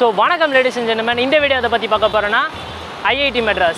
so வணக்கம் ladies and gentleman இந்த video அதை பற்றி பார்க்க போகிறோன்னா ஐஐடி மெட்ராஸ்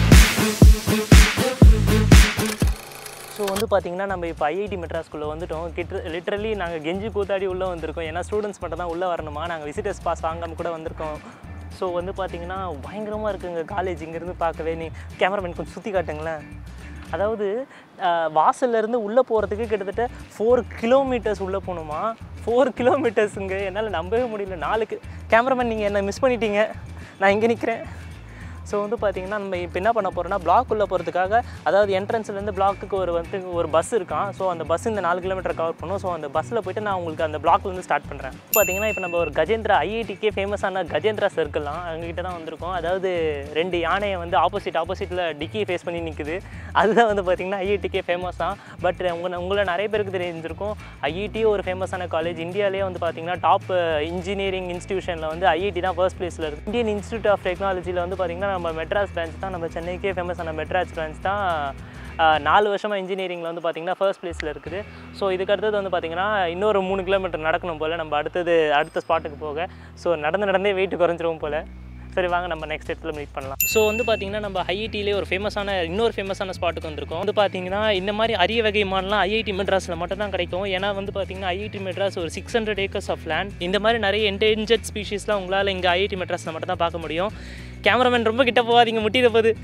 ஸோ வந்து பார்த்தீங்கன்னா நம்ம இப்போ ஐஐடி மெட்ராஸ்குள்ளே வந்துட்டோம் கிட்ட லிட்ரலி நாங்கள் கெஞ்சி கூத்தாடி உள்ளே வந்திருக்கோம் ஏன்னா ஸ்டூடெண்ட்ஸ் மட்டும் தான் உள்ளே வரணுமா நாங்கள் விசிட்டர்ஸ் பாஸ் வாங்காம கூட வந்திருக்கோம் ஸோ வந்து பார்த்தீங்கன்னா பயங்கரமாக இருக்குங்க காலேஜ் இங்கேருந்து பார்க்கவே நீ கேமராமேன் கொஞ்சம் சுற்றி காட்டுங்களேன் அதாவது அஹ், வாசல்ல இருந்து உள்ளே போகிறதுக்கு கிட்டத்தட்ட ஃபோர் கிலோமீட்டர்ஸ் உள்ளே போகணுமா ஃபோர் கிலோமீட்டர்ஸுங்க என்னால் நம்பவே முடியல நாளுக்கு கேமராமேன் நீங்கள் என்ன மிஸ் பண்ணிட்டீங்க நான் இங்கே நிற்கிறேன் ஸோ வந்து பார்த்தீங்கன்னா நம்ம இப்போ என்ன பண்ண போகிறோம்னா பிளாக் உள்ள போகிறதுக்காக அதாவது என்ட்ரன்ஸ்லேருந்து பிளாக்குக்கு ஒரு வந்து ஒரு பஸ் இருக்கான் ஸோ அந்த பஸ் இந்த நாலு கிலோமீட்டர் கவர் பண்ணும் ஸோ அந்த பஸ்ஸில் போயிட்டு நான் உங்களுக்கு அந்த பிளாக்லேருந்து ஸ்டார்ட் பண்ணுறேன் பார்த்தீங்கன்னா இப்போ நம்ம ஒரு கஜேந்திரா ஐஐடிக்கே ஃபேமஸான கஜேந்திரா சர்க்கிள்லாம் அங்ககிட்ட தான் வந்திருக்கோம் அதாவது ரெண்டு யானையை வந்து ஆப்போசிட் ஆப்போசிட்டில் டிக்கி ஃபேஸ் பண்ணி நிற்குது அதுதான் வந்து பார்த்தீங்கன்னா ஐஐடிக்கே ஃபேமஸ் தான் பட் உங்களை உங்களை நிறைய பேருக்கு தெரிஞ்சிருக்கும் ஐஐடி ஒரு ஃபேமஸான காலேஜ் இந்தியாவிலே வந்து பார்த்தீங்கன்னா டாப் இன்ஜினியரிங் இன்ஸ்டியூஷனில் வந்து ஐஐடி தான் ஃபர்ஸ்ட் பிளேஸில் இருக்குது இந்தியன் இன்ஸ்டியூட் ஆஃப் டெக்னாலஜியில் வந்து பார்த்தீங்கன்னா நம்ம மெட்ராஸ் பிரான்ச் தான் நம்ம சென்னைக்கே ஃபேமஸான மெட்ராஸ் பிரான்ச் தான் ஆஹ், நாலு வருஷமாக இன்ஜினியரிங்கில் வந்து பார்த்தீங்கன்னா ஃபர்ஸ்ட் பிளேஸில் இருக்குது ஸோ இதுக்கு அடுத்தது வந்து பார்த்தீங்கன்னா இன்னொரு மூணு கிலோமீட்டர் நடக்கணும் போல் நம்ம அடுத்தது அடுத்த ஸ்பாட்டுக்கு போக ஸோ நடந்து நடந்தே வெயிட் குறைஞ்சிரும் போல் சரி வாங்க நம்ம நெக்ஸ்ட் இடத்துல மீட் பண்ணலாம் ஸோ வந்து பார்த்தீங்கன்னா நம்ம ஐஐடியிலே ஒரு ஃபேமஸான இன்னொரு ஃபேமஸான ஸ்பாட்டுக்கு வந்திருக்கோம் வந்து பார்த்தீங்கன்னா இந்த மாதிரி அரிய வகை மாடலாம் ஐஐடி மெட்ராஸில் மட்டும் தான் கிடைக்கும் ஏன்னா வந்து பார்த்தீங்கன்னா ஐஐடி மெட்ராஸ் ஒரு six hundred acres of land இந்த மாதிரி நிறைய என்டேஞ்சர்ட் ஸ்பீஷீஸ்லாம் உங்களால் இங்கே ஐஐடி மெட்ராஸில் மட்டும் தான் பார்க்க முடியும் கேமராமேன் ரொம்ப கிட்ட போகாதீங்க முட்டிட போகுது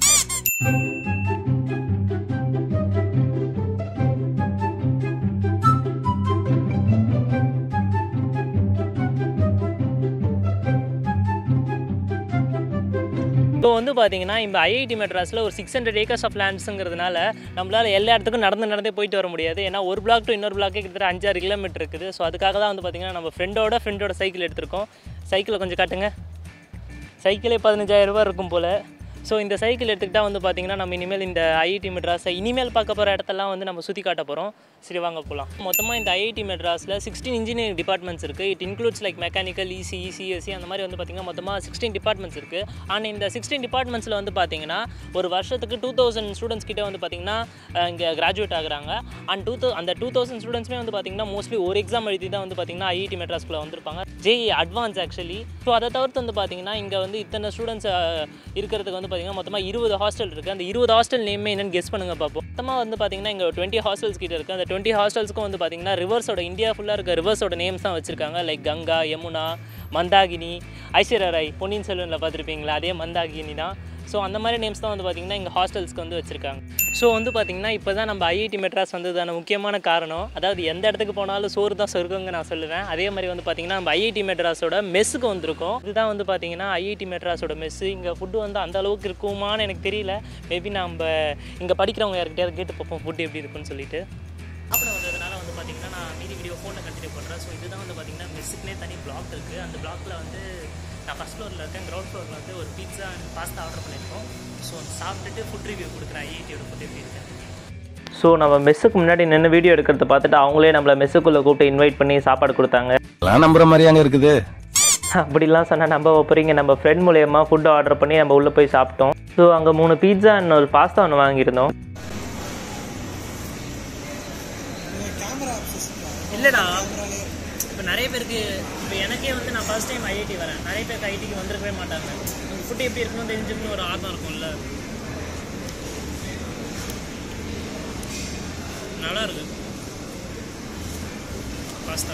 இப்போ வந்து பார்த்தீங்கன்னா இந்த ஐஐடி மெட்ராஸில் ஒரு சிக்ஸ் ஹண்ட்ரட் ஏக்கர்ஸ் ஆஃப் லேண்ட்ஸுங்கிறதுனால நம்மளால் எல்லா இடத்துக்கும் நடந்து நடந்தே போயிட்டு வர முடியாது ஏன்னா ஒரு பிளாக் டு இன்னொரு பிளாக்கே கிட்டத்தட்ட அஞ்சாறு கிலோமீட்டர் இருக்குது ஸோ அதுக்காக தான் வந்து பார்த்தீங்கன்னா நம்ம ஃப்ரெண்டோட ஃப்ரெண்டோட சைக்கிள் எடுத்திருக்கோம் சைக்கிளை கொஞ்சம் காட்டுங்க சைக்கிளே பதினஞ்சாயிரம் ரூபாய் இருக்கும் போல் ஸோ இந்த சைக்கிள் எடுத்துக்கிட்டால் வந்து பார்த்தீங்கன்னா நம்ம இனிமேல் இந்த ஐஐடி மெட்ராஸை இனிமேல் பார்க்க போகிற இடத்தெல்லாம் வந்து நம்ம சுற்றி காட்ட போகிறோம் சரி வாங்க போகலாம் மொத்தமாக இந்த ஐஐடி மெட்ராஸில் சிக்ஸ்டீன் இன்ஜினியரிங் டிபார்ட்மெண்ட்ஸ் இருக்குது it includes like mechanical EC CSC அந்த மாதிரி வந்து பார்த்திங்கன்னா மொத்தமாக சிக்ஸ்டீன் டிபார்ட்மெண்ட்ஸ் இருக்குது ஆனால் இந்த சிக்ஸ்டீன் டிபார்ட்மெண்ட்ஸில் வந்து பார்த்தீங்கன்னா ஒரு வருஷத்துக்கு டூ தௌசண்ட் ஸ்டூடெண்ட்ஸ் கிட்ட வந்து பார்த்திங்கன்னா இங்கே கிராஜுவேட் ஆகுறாங்க அண்ட் டூ தௌ அந்த டூ தௌசண்ட் ஸ்டூடெண்ட்ஸுமே வந்து பார்த்திங்கன்னா மோஸ்ட்லி ஒரு எக்ஸாம் எழுதி தான் வந்து பார்த்திங்கன்னா ஐஐடி மெட்ராஸ்க்குள்ளே வந்திருப்பாங்க ஜேஇ அட்வான்ஸ் ஆக்சுவலி ஸோ அதை தவிர்த்து வந்து பார்த்திங்கன்னா இங்கே வந்து இத்தனை ஸ்டூடெண்ட்ஸ் இருக்கிறதுக்கு வந்து பார்த்திங்கன்னா மொத்தமாக இருபது ஹாஸ்டல் இருக்குது அந்த இருபது ஹாஸ்டல் நேமே என்னன்னு கெஸ் பண்ணுங்க பார்ப்போம் மொத்தமாக வந்து பார்த்திங்கன்னா இங்கே டுவெண்ட்டி ஹாஸ்டல்ஸ் கிட்ட இருக்குது அந்த டுவெண்ட்டி ஹாஸ்டல்ஸ்க்கும் வந்து பார்த்திங்கன்னா ரிவர்ஸோட இந்தியா ஃபுல்லாக இருக்க ரிவர்ஸோட நேம்ஸ் தான் வச்சுருக்காங்க லைக் கங்கா யமுனா மந்தாகினி ஐஸ்வர்யா ராய் பொன்னியின் செல்வனில் பார்த்துருப்பீங்களா அதே மந்தாகினி தான் ஸோ அந்த மாதிரி நேம்ஸ் தான் வந்து பார்த்திங்கன்னா இங்கே ஹாஸ்டல்ஸ்க்கு வந்து வச்சுருக்காங்க ஸோ வந்து பார்த்திங்கன்னா இப்போ தான் நம்ம ஐஐடி மெட்ராஸ் வந்ததான முக்கியமான காரணம் அதாவது எந்த இடத்துக்கு போனாலும் சோறு தான் சொர்க்கங்க நான் சொல்லுவேன் அதே மாதிரி வந்து பார்த்திங்கன்னா நம்ம ஐஐடி மெட்ராஸோட மெஸ்ஸுக்கு வந்திருக்கோம் இதுதான் வந்து பார்த்திங்கன்னா ஐஐடி மெட்ராஸோட மெஸ்ஸு இங்கே ஃபுட்டு வந்து அந்த அளவுக்கு இருக்குமான்னு எனக்கு தெரியல மேபி நம்ம இங்கே படிக்கிறவங்க யார்கிட்டயாவது கேட்டு பார்ப்போம் ஃபுட்டு எப்படி இருக்குன்னு சொல்லிட்டு அப்புறம் வந்ததுனால வந்து பார்த்திங்கன்னா நான் மீதி வீடியோ ஃபோனில் கண்டினியூ பண்ணுறேன் ஸோ இதுதான் வந்து பார்த்திங்கன்னா மெஸ்ஸுக்குனே தனி பிளாக் இருக்குது அந்த பிளாக்ல வந்து நான் ஃபஸ்ட் ஃப்ளோரில் இருக்கேன் கிரவுண்ட் ஃப்ளோரில் வந்து ஒரு பீட்சா அண்ட் பாஸ்தா ஆர்டர் பண்ணியிருக்கோம் ஸோ சாப்பிட்டுட்டு ஃபுட் ரிவ்யூ கொடுக்குறேன் ஐஐடியோட ஃபுட் எப்படி இருக்கு ஸோ நம்ம மெஸ்ஸுக்கு முன்னாடி நின்று வீடியோ எடுக்கிறத பார்த்துட்டு அவங்களே நம்மளை மெஸ்ஸுக்குள்ளே கூப்பிட்டு இன்வைட் பண்ணி சாப்பாடு கொடுத்தாங்க எல்லாம் நம்புற மாதிரியாங்க இருக்குது அப்படிலாம் சொன்னால் நம்ப போகிறீங்க நம்ம ஃப்ரெண்ட் மூலயமா ஃபுட் ஆர்டர் பண்ணி நம்ம உள்ளே போய் சாப்பிட்டோம் ஸோ அங்கே மூணு பீட்சா அண்ட் ஒரு பாஸ்தா ஒன்று வாங்கியிருந்தோம் இல்லைடா இப்போ நிறைய பேருக்கு இப்போ எனக்கே வந்து நான் ஃபர்ஸ்ட் டைம் ஐஐடி வரேன் நிறைய பேருக்கு ஐடிக்கு வந்திருக்கவே மாட்டாங்க உங்கள் ஃபுட் எப்படி இருக்கணும் தெரிஞ்சுக்கணும் ஒரு ஆர்வம் இருக்கும்ல நல்லா இருக்கு பாஸ்தா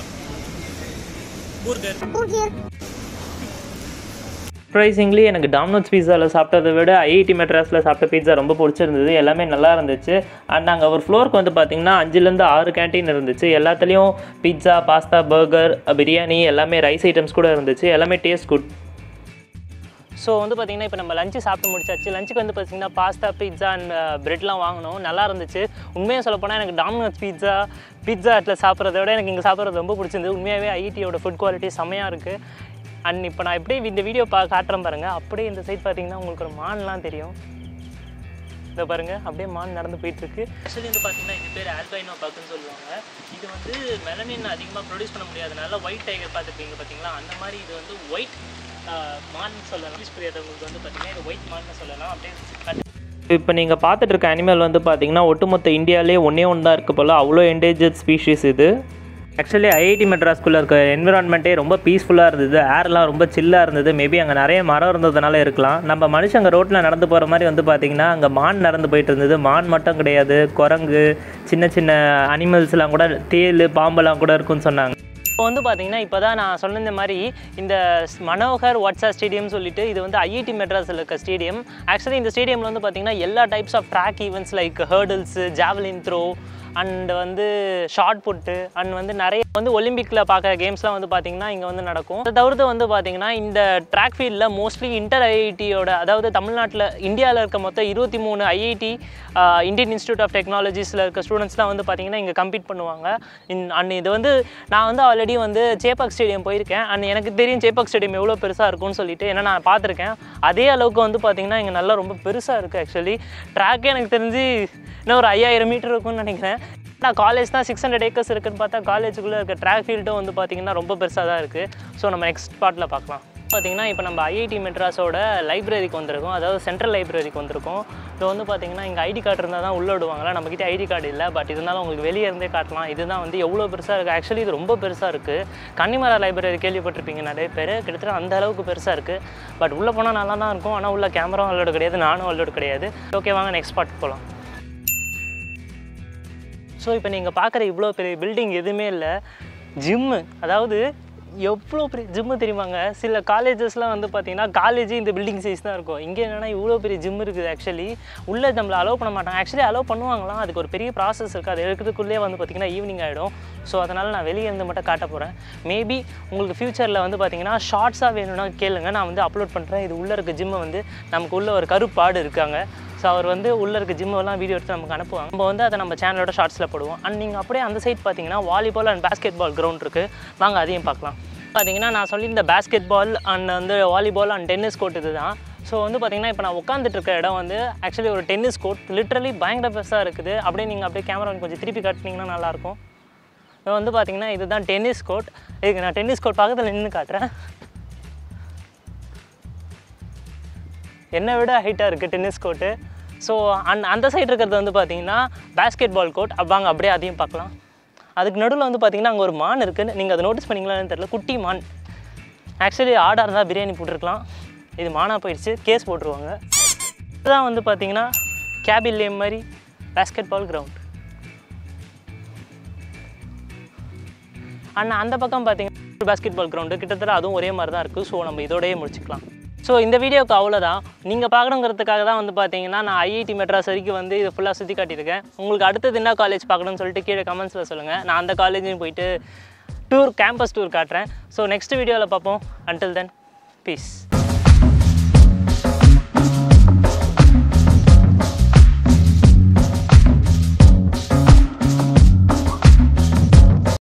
பர்கர் சர்ப்ரைசிங்லி எனக்கு டாமினோஸ் பீஸாவில் சாப்பிட்டதை விட ஐஐடி மெட்ராஸில் சாப்பிட்ட பீட்சா ரொம்ப பிடிச்சிருந்தது எல்லாமே நல்லா இருந்துச்சு அண்ட் அங்கே ஒரு ஃப்ளோருக்கு வந்து பார்த்திங்கன்னா அஞ்சுலேருந்து ஆறு கேண்டீன் இருந்துச்சு எல்லாத்துலேயும் பீட்சா பாஸ்தா பர்கர் பிரியாணி எல்லாமே ரைஸ் ஐட்டம்ஸ் கூட இருந்துச்சு எல்லாமே டேஸ்ட் குட் ஸோ வந்து பார்த்திங்கன்னா இப்போ நம்ம லஞ்சு சாப்பிட்டு முடிச்சாச்சு லஞ்சுக்கு வந்து பார்த்திங்கன்னா பாஸ்தா பீட்சா அண்ட் பிரெட்லாம் வாங்கினோம் நல்லா இருந்துச்சு உண்மையாக சொல்லப்போனால் எனக்கு டாமினோஸ் பீட்சா பீட்சா ஹட்டில் சாப்பிட்றத விட எனக்கு இங்கே சாப்பிட்றது ரொம்ப பிடிச்சிருந்தது உண்மையாகவே ஐடியோட ஃபுட் குவாலிட்டி செம்மையாக இருக்குது அண்ட் இப்போ நான் எப்படியே இந்த வீடியோ பா காட்டுறேன் பாருங்கள் அப்படியே இந்த சைட் பார்த்தீங்கன்னா உங்களுக்கு ஒரு மான்லாம் தெரியும் இதை பாருங்க அப்படியே மான் நடந்து போயிட்டு இருக்கு ஆக்சுவலி வந்து பார்த்தீங்கன்னா இது பேர் ஆல்பைனோ பாக்குன்னு சொல்லுவாங்க இது வந்து மெலனின் அதிகமாக ப்ரொடியூஸ் பண்ண முடியாதனால ஒயிட் டைகர் பார்த்துருப்பீங்க பார்த்தீங்களா அந்த மாதிரி இது வந்து ஒயிட் மான் சொல்லலாம் இங்கிலீஷ் புரியாதவங்களுக்கு வந்து பார்த்தீங்கன்னா இது ஒயிட் மான்னு சொல்லலாம் அப்படியே இப்போ நீங்கள் பார்த்துட்டு இருக்க அனிமல் வந்து பார்த்தீங்கன்னா ஒட்டுமொத்த இந்தியாவிலே ஒன்றே ஒன்று தான் இருக்குது போல் அவ்வளோ என்டேஜர் ஸ்பீஷீஸ் இது ஆக்சுவலி ஐஐடி மெட்ராஸ்குள்ளே இருக்க என்விரான்மெண்ட்டே ரொம்ப பீஸ்ஃபுல்லாக இருந்தது ஏர்லாம் ரொம்ப சில்லாக இருந்தது மேபி அங்கே நிறைய மரம் இருந்ததுனால இருக்கலாம் நம்ம மனுஷங்க ரோட்டில் நடந்து போகிற மாதிரி வந்து பார்த்திங்கன்னா அங்கே மான் நடந்து போயிட்டு இருந்தது மான் மட்டும் கிடையாது குரங்கு சின்ன சின்ன அனிமல்ஸ்லாம் கூட தேல் பாம்பெல்லாம் கூட இருக்குன்னு சொன்னாங்க இப்போ வந்து பார்த்தீங்கன்னா இப்போ தான் நான் சொன்ன இந்த மாதிரி இந்த ஸ்- மனோகர் வாட்ஸா ஸ்டேடியம் சொல்லிட்டு இது வந்து ஐஐடி மெட்ராஸில் இருக்க ஸ்டேடியம் ஆக்சுவலி இந்த ஸ்டேடியமில் வந்து பார்த்தீங்கன்னா எல்லா types of track events like hurdles javelin throw and வந்து ஷார்ட் புட்டு அண்ட் வந்து நிறைய வந்து ஒலிம்பிக்கில் பார்க்குற கேம்ஸ்லாம் வந்து பார்த்தீங்கன்னா இங்கே வந்து நடக்கும் அதை தவிர்த்து வந்து பார்த்தீங்கன்னா இந்த ட்ராக் ஃபீல்டில் மோஸ்ட்லி இன்டர் ஐஐடியோட அதாவது தமிழ்நாட்டில் இந்தியாவில் இருக்க மொத்தம் இருபத்தி மூணு ஐஐடி இந்தியன் இன்ஸ்டியூட் ஆஃப் டெக்னாலஜிஸில் இருக்க ஸ்டூடெண்ட்ஸ்லாம் வந்து பார்த்தீங்கன்னா இங்கே கம்பீட் பண்ணுவாங்க இன் அண்ட் இது வந்து நான் வந்து ஆல்ரெடி வந்து சேப்பாக் ஸ்டேடியம் போயிருக்கேன் அண்ட் எனக்கு தெரியும் சேப்பாக் ஸ்டேடியம் எவ்வளோ பெருசாக இருக்கும்னு சொல்லிட்டு ஏன்னா நான் பார்த்துருக்கேன் அதே அளவுக்கு வந்து பார்த்தீங்கன்னா இங்கே நல்லா ரொம்ப பெருசாக இருக்குது ஆக்சுவலி ட்ராக்கே எனக்கு தெரிஞ்சு இன்னும் ஒரு ஐயாயிரம் மீட்டர் இருக்கும்னு நினைக்கிறேன் நான் காலேஜ் தான் சிக்ஸ் ஹண்ட்ரட் ஏக்கர்ஸ் இருக்குன்னு பார்த்தா காலேஜுக்குள்ளே இருக்க ட்ராக் ஃபீல்டும் வந்து பார்த்தீங்கன்னா ரொம்ப பெருசாக தான் இருக்குது ஸோ நம்ம நெக்ஸ்ட் பார்ட்டில் பார்க்கலாம் பார்த்தீங்கன்னா இப்போ நம்ம ஐஐடி மெட்ராஸோட லைப்ரரிக்கு வந்திருக்கோம் அதாவது சென்ட்ரல் லைப்ரரிக்கு வந்திருக்கோம் இப்போ வந்து பார்த்தீங்கன்னா இங்கே ஐடி கார்டு இருந்தால் தான் உள்ள விடுவாங்களா நம்மக்கிட்ட ஐடி கார்டு இல்லை பட் இருந்தாலும் உங்களுக்கு வெளியே இருந்தே காட்டலாம் இதுதான் வந்து எவ்வளோ பெருசாக இருக்குது ஆக்சுவலி இது ரொம்ப பெருசாக இருக்குது கன்னிமரா லைப்ரரி கேள்விப்பட்டிருப்பீங்க நிறைய பேர் கிட்டத்தட்ட அந்த அளவுக்கு பெருசாக இருக்குது பட் உள்ளே போனால் நல்லா தான் இருக்கும் ஆனால் உள்ள கேமரா அலோடு கிடையாது நானும் அலோடு கிடையாது ஓகே வாங்க நெக்ஸ்ட் பார்ட் போகலாம் ஸோ இப்போ நீங்கள் பார்க்குற இவ்வளோ பெரிய பில்டிங் எதுவுமே இல்லை ஜிம்மு அதாவது எவ்வளோ பெரிய ஜிம்மு தெரியுமாங்க சில காலேஜஸ்லாம் வந்து பார்த்தீங்கன்னா காலேஜே இந்த பில்டிங் சைஸ் தான் இருக்கும் இங்கே என்னென்னா இவ்வளோ பெரிய ஜிம் இருக்குது ஆக்சுவலி உள்ளே நம்மளை அலோவ் பண்ண மாட்டாங்க ஆக்சுவலி அலோவ் பண்ணுவாங்களாம் அதுக்கு ஒரு பெரிய ப்ராசஸ் இருக்குது அது எடுக்கிறதுக்குள்ளே வந்து பார்த்திங்கன்னா ஈவினிங் ஆகிடும் ஸோ அதனால் நான் வெளியே இருந்து மட்டும் காட்ட போகிறேன் மேபி உங்களுக்கு ஃப்யூச்சரில் வந்து பார்த்தீங்கன்னா ஷார்ட்ஸாக வேணும்னா கேளுங்க நான் வந்து அப்லோட் பண்ணுறேன் இது உள்ளே இருக்க ஜிம்மை வந்து நமக்கு உள்ள ஒரு கருப்பாடு இருக்காங்க ஸோ அவர் வந்து உள்ளே இருக்க ஜிம்மெல்லாம் வீடியோ எடுத்து நமக்கு அனுப்புவாங்க நம்ம வந்து அதை நம்ம சேனலோட ஷார்ட்ஸில் போடுவோம் அண்ட் நீங்கள் அப்படியே அந்த சைட் பார்த்தீங்கன்னா volleyball and basketball ground இருக்குது வாங்க அதையும் பார்க்கலாம் பார்த்தீங்கன்னா நான் சொல்லியிருந்த பாஸ்கெட் பால் அண்ட் வந்து வாலிபால் அண்ட் டென்னிஸ் கோர்ட் இது தான் ஸோ வந்து பார்த்தீங்கன்னா இப்போ நான் உட்காந்துட்டு இருக்க இடம் வந்து ஆக்சுவலி ஒரு டென்னிஸ் கோர்ட் லிட்ரலி பயங்கர பெருசாக இருக்குது அப்படியே நீங்கள் அப்படியே கேமரா கொஞ்சம் திருப்பி காட்டினீங்கன்னா நல்லாயிருக்கும் இப்போ வந்து பார்த்தீங்கன்னா இதுதான் டென்னிஸ் கோர்ட் இதுக்கு நான் டென்னிஸ் கோர்ட் பக்கத்தில் நின்று காட்டுறேன் என்னை விட ஹைட்டாக இருக்குது டென்னிஸ் கோர்ட்டு ஸோ அந் அந்த சைடு இருக்கிறது வந்து பார்த்தீங்கன்னா பாஸ்கெட் பால் கோர்ட் வாங்க அப்படியே அதையும் பார்க்கலாம் அதுக்கு நடுவில் வந்து பார்த்தீங்கன்னா அங்கே ஒரு மான் இருக்குது நீங்கள் அதை நோட்டீஸ் பண்ணீங்களான்னு தெரியல குட்டி மான் ஆக்சுவலி ஆடாக இருந்தால் பிரியாணி போட்டிருக்கலாம் இது மானாக போயிடுச்சு கேஸ் போட்டுருவாங்க இதுதான் வந்து பார்த்தீங்கன்னா கேபின் லேம் மாதிரி பாஸ்கெட் பால் கிரவுண்ட் அண்ணா அந்த பக்கம் பார்த்தீங்கன்னா பாஸ்கெட் பால் கிரவுண்டு கிட்டத்தட்ட அதுவும் ஒரே மாதிரி தான் இருக்குது ஸோ நம்ம இதோடயே முடிச்சுக்கலாம் ஸோ இந்த வீடியோக்கு அவ்வளோதான் நீங்கள் பார்க்கணுங்கிறதுக்காக தான் வந்து பார்த்தீங்கன்னா நான் ஐஐடி மெட்ராஸ் வரைக்கும் வந்து இதை ஃபுல்லாக சுற்றி காட்டியிருக்கேன் உங்களுக்கு அடுத்தது என்ன காலேஜ் பார்க்கணும்னு சொல்லிட்டு கீழே கமெண்ட்ஸில் சொல்லுங்கள் நான் அந்த காலேஜையும் போயிட்டு டூர் கேம்பஸ் டூர் காட்டுறேன் ஸோ நெக்ஸ்ட் வீடியோவில் பார்ப்போம் அன்டில் தென் பீஸ்